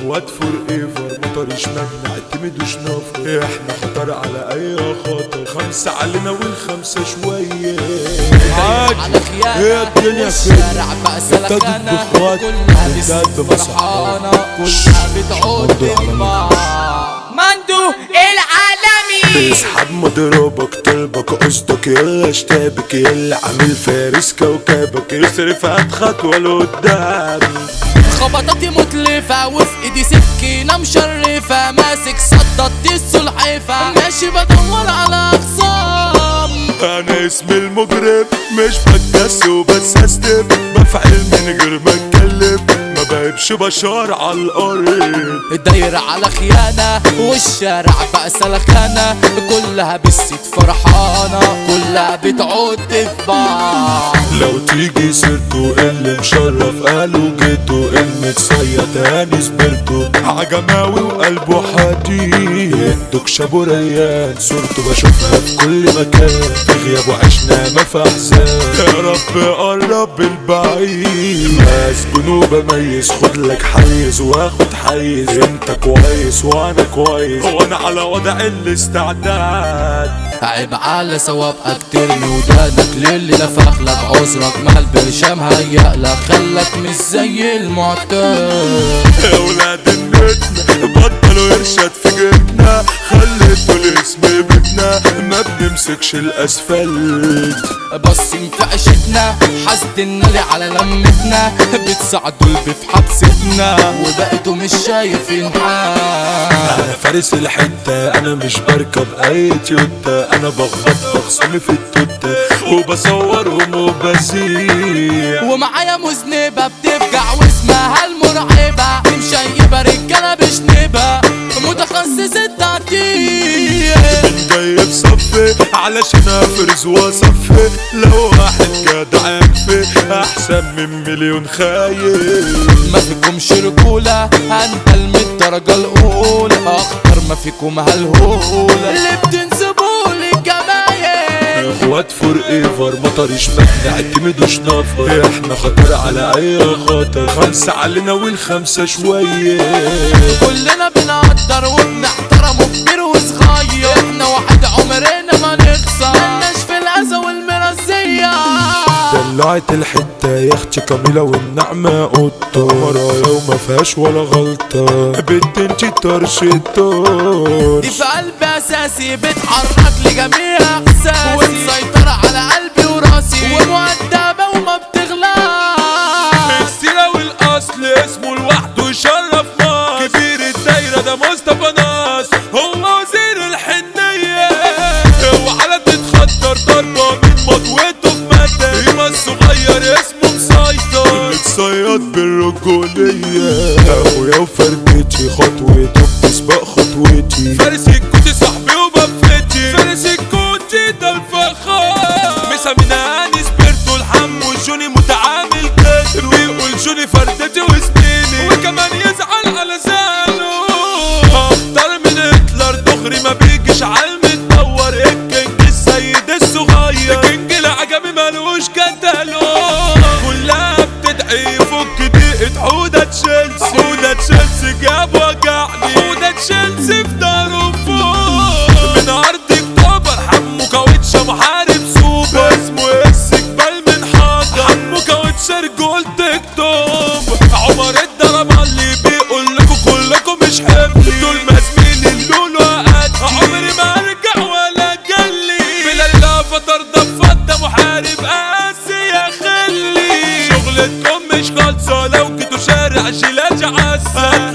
اخوات فور ايفر مطرش ما بنعتمدوش نفر احنا خطر على اي خطر خمسة علينا والخمسة شوية عادي على خيانة هي الدنيا والشارع بقى انت ضد سلكانة اخوات كلها انت لسه قد بصحى. فرحانة كلها بتعود برضو على تكبر مندو العالمي اسحب مضربك طلبك قصدك يلا اشتابك يلا عامل فارس كوكبك اصرف هات خطوة لقدام خبطاتي متلفة وفي ايدي سكينة مشرفة ماسك صدت السلحفة ماشي بدور على اخصام انا اسمي المجرم مش بتكس وبس استب بفعل من غير ما اتكلم ما بهبش بشار على الارض الدايرة على خيانة والشارع بقى سلخانة كلها بالست فرحانة كلها بتعود في بعض لو تيجي سيرته اللي مشرف قالوا جيتو المتصيد هاني سبرتو عجماوي وقلبه حديد الدك شابو ريان صورته بشوفها في كل مكان في غيابه عشنا ما في احزان يا رب قرب البعيد مسجون وبميز خد لك حيز واخد حيز انت كويس وانا كويس وانا على وضع الاستعداد عيب على سوابقك ترمي ودانك للي لفخ لك عذرك مال برشام هيألك خلك مش زي المعتاد يا ولاد النتنا بطلوا يرشد في جبنا خليتوا الاسم بيتنا ما بنمسكش الاسفلت باصين في عيشتنا حاسدنا لي على لمتنا بتساعدوا البي في حبستنا وبقيتوا مش شايفين حال انا فارس الحتة انا مش بركب اي تويوتا انا بخبط بخصمي في التوتة وبصورهم وبزيع ومعايا مذنبة بتفجع واسمها المرعبة دي مشيبة رجالة بشنبة متخصص التعتيق جاي بصفي علشان افرز واصفي لو واحد جدع يكفي احسن من مليون خايف ما فيكمش رجولة هنقل من الدرجة الأولى أخطر ما فيكم هالهولة اللي بتنسبوا لي جمايل اخوات فور ايفر مطرش ما بنعتمدوش نفر احنا خطر على اي خطر خمسة علينا والخمسة شوية كلنا بنقدر وبنحترم كبير وصغير احنا واحد عمرنا ما نخسر ملناش في الأذى والمرزية دلعت الحتة يا اختي كاملة والنعمة قطة مرايا وما فيهاش ولا غلطة بنت انتي طرش الطرش دي في قلبي اساسي بتحرك لجميع احساسي ومسيطرة على قلبي وراسي ومؤدبة وما بتغلاش السيرة والاصل اسمه لوحده يشرف مصر كبير الدايرة ده مصطفى ناس هو وزير الحنية اوعى لا تتخدر ضربة من مطوته في مادة ايما الصغير اسمه مسيطر متصيد بالرجولية اخويا وفردتي خطوته بتسبق خطوتي فارس الكوتي صاحبي وبفتي فارس الكوتي ده الفخار مسا من اني سبيرتو الحم وجوني متعامل كتر ويقول جوني فردتي وسنيني وكمان يزعل على زانه اخطر من هتلر دغري ما بيجيش على المدور الكينج السيد الصغير الكينج العجمي ملوش كتالون كلها بتدعي يفك دقيقة حودة تشيلسي حودة تشيلسي جاب وجعني حودة تشيلسي في داره فوق من ارض اكتوبر حمو كاوتشا محارب سوبر اسمه السجبال من حاجة حمو كاوتشا رجول تيك توب عمر الضرب اللي بيقول لكم كلكم مش حملي دول مزمين اللولو قد عمري ما ارجع ولا جلي بلا لا فطر ضفت ده محارب قاسي يا خلي شغلتكم مش خالصة لو كنتوا شارع شلاج عسل